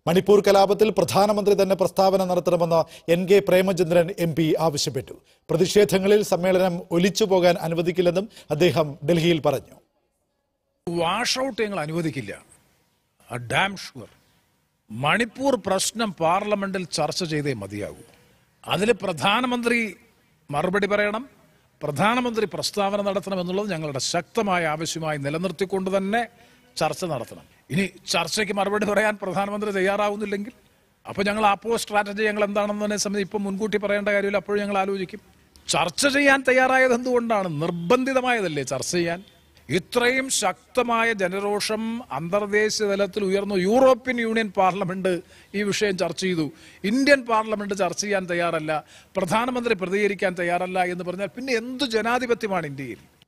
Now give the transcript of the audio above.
മണിപ്പൂർ കലാപത്തിൽ പ്രധാനമന്ത്രി തന്നെ പ്രസ്താവന നടത്തണമെന്ന് N K Premachandran M P ആവശ്യപ്പെട്ടു പ്രതിഷേധങ്ങളിൽ സമ്മേളനം ഒലിച്ചു പോകാൻ അനുവദിക്കില്ലെന്നും അദ്ദേഹം ഡൽഹിയിൽ പറഞ്ഞു വാഷ് ഔട്ട് ഞങ്ങൾ അനുവദിക്കില്ല ഡാം ഷുവർ മണിപ്പൂർ പ്രശ്നം പാർലമെന്റിൽ ചർച്ച ചെയ്തേ മതിയാകൂ അതിൽ പ്രധാനമന്ത്രി മറുപടി പറയണം പ്രധാനമന്ത്രി പ്രസ്താവന നടത്തണം എന്നുള്ളത് ഞങ്ങളുടെ ശക്തമായ ആവശ്യമായി നിലനിർത്തിക്കൊണ്ട് തന്നെ ചർച്ച നടത്തണം ഇനി ചർച്ചയ്ക്ക് മറുപടി പറയാൻ പ്രധാനമന്ത്രി തയ്യാറാവുന്നില്ലെങ്കിൽ അപ്പോൾ ഞങ്ങൾ ആപ്പോ സ്ട്രാറ്റജി ഞങ്ങൾ എന്താണെന്ന് തന്നെ സംബന്ധിച്ച് ഇപ്പം മുൻകൂട്ടി പറയേണ്ട കാര്യമില്ല അപ്പോഴും ഞങ്ങൾ ആലോചിക്കും ചർച്ച ചെയ്യാൻ തയ്യാറായത് എന്തുകൊണ്ടാണ് നിർബന്ധിതമായതല്ലേ ചർച്ച ചെയ്യാൻ ഇത്രയും ശക്തമായ ജനരോഷം അന്തർദേശീയ തലത്തിൽ ഉയർന്നു യൂറോപ്യൻ യൂണിയൻ പാർലമെന്റ് ഈ വിഷയം ചർച്ച ചെയ്തു ഇന്ത്യൻ പാർലമെന്റ് ചർച്ച ചെയ്യാൻ തയ്യാറല്ല പ്രധാനമന്ത്രി പ്രതികരിക്കാൻ തയ്യാറല്ല എന്ന് പറഞ്ഞാൽ പിന്നെ എന്തു ജനാധിപത്യമാണ് ഇന്ത്യയിൽ